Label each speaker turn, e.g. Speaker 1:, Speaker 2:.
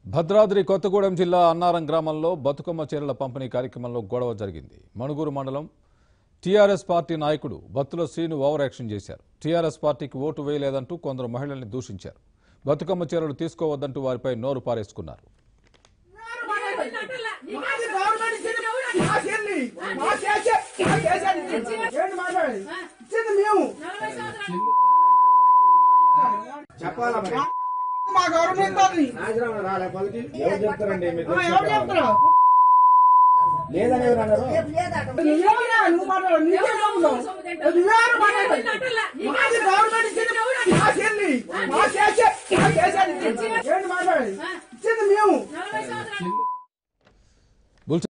Speaker 1: భద్రాద్రి కొత్తగూడెం జిల్లా అన్నారం గ్రామంలో బతుకమ్మ చీరల పంపిణీ కార్యక్రమంలో గొడవ జరిగింది మణుగూరు మండలం టీఆర్ఎస్ పార్టీ నాయకుడు బత్తుల శ్రీను ఓవర్ యాక్షన్ చేశారు టీఆర్ఎస్ పార్టీకి ఓటు వేయలేదంటూ కొందరు మహిళల్ని దూషించారు బతుకమ్మ చీరలు తీసుకోవద్దంటూ వారిపై నోరు పారేసుకున్నారు
Speaker 2: మాది గవర్నమెంట్ ఇచ్చింది మా చెల్లి మా చేసే మా చేసేది ఏంటి మాట్లాడేది ఇచ్చింది మేము
Speaker 3: చెప్పాలమ్మా
Speaker 2: మా గవర్నమెంట్ అది
Speaker 3: నాజరావు రాలే పలికి ఎవరు చెప్తారండి మీకు
Speaker 2: ఆ,
Speaker 3: తెలిసిన
Speaker 2: ఎవరు
Speaker 3: వాళ్ళు.
Speaker 2: చెప్తారు
Speaker 3: లేదని ఎవరు అన్నారు
Speaker 2: నువ్వేమన్నా నువ్వు మాట్లాడు నీకే నమ్ముతావు నువ్వేమన్నా మాట్లాడేది మాది గవర్నమెంట్ ఇచ్చింది మా చెల్లి మా చేసే మా చేసేది ఏంటి మాట్లాడేది ఇచ్చింది మేము